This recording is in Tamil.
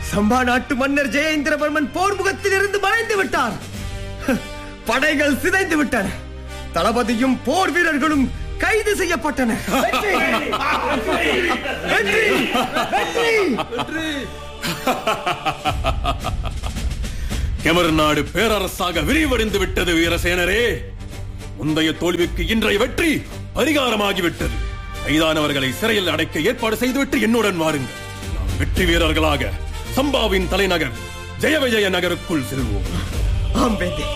சம்பா நாட்டு மன்னர் ஜெயேந்திரவர்மன் போர் முகத்திலிருந்து மறைந்து விட்டார் படைகள் சிதைந்து விட்டன தளபதியும் போர் வீரர்களும் கைது செய்யப்பட்டனர் வெற்றி! வெற்றி! வெற்றி! கெமர் நாடு பேரரசாக விரிவடைந்து விட்டது வீரசேனரே முந்தைய தோல்விக்கு இன்றைய வெற்றி பரிகாரமாகிவிட்டது கைதானவர்களை சிறையில் அடைக்க ஏற்பாடு செய்துவிட்டு என்னுடன் வாருங்கள் நாம் வெற்றி வீரர்களாக சம்பாவின் தலைநகர் ஜெய விஜய நகருக்குள் செல்வோம் ஆம் வேந்தே